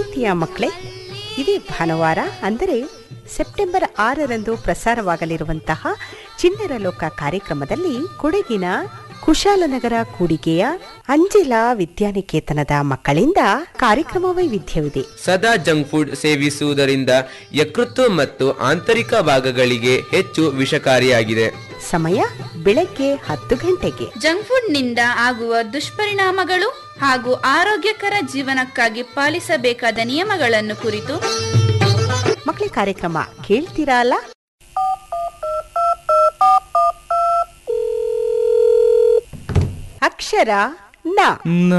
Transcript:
ಪ್ರೀತಿಯ ಮಕ್ಕಳೇ ಇದೇ ಭಾನುವಾರ ಅಂದರೆ ಸೆಪ್ಟೆಂಬರ್ ಆರರಂದು ಪ್ರಸಾರವಾಗಲಿರುವಂತಹ ಚಿಣ್ಣರ ಲೋಕ ಕಾರ್ಯಕ್ರಮದಲ್ಲಿ ಕೊಡಗಿನ ಕುಶಾಲನಗರ ಕೂಡಿಗೆಯ ಅಂಜೆಲಾ ವಿದ್ಯಾನಿಕೇತನದ ಮಕ್ಕಳಿಂದ ಕಾರ್ಯಕ್ರಮ ವೈವಿಧ್ಯವಿದೆ ಸದಾ ಜಂಕ್ ಫುಡ್ ಸೇವಿಸುವುದರಿಂದ ಯಕೃತ್ತು ಮತ್ತು ಆಂತರಿಕ ಭಾಗಗಳಿಗೆ ಹೆಚ್ಚು ವಿಷಕಾರಿಯಾಗಿದೆ ಸಮಯ ಬೆಳಗ್ಗೆ ಹತ್ತು ಗಂಟೆಗೆ ಜಂಕ್ ಫುಡ್ನಿಂದ ಆಗುವ ದುಷ್ಪರಿಣಾಮಗಳು ಹಾಗೂ ಆರೋಗ್ಯಕರ ಜೀವನಕ್ಕಾಗಿ ಪಾಲಿಸಬೇಕಾದ ನಿಯಮಗಳನ್ನು ಕುರಿತು ಮಕ್ಕಳ ಕಾರ್ಯಕ್ರಮ ಕೇಳ್ತೀರಾ ಅಲ್ಲ ಅಕ್ಷರ ನ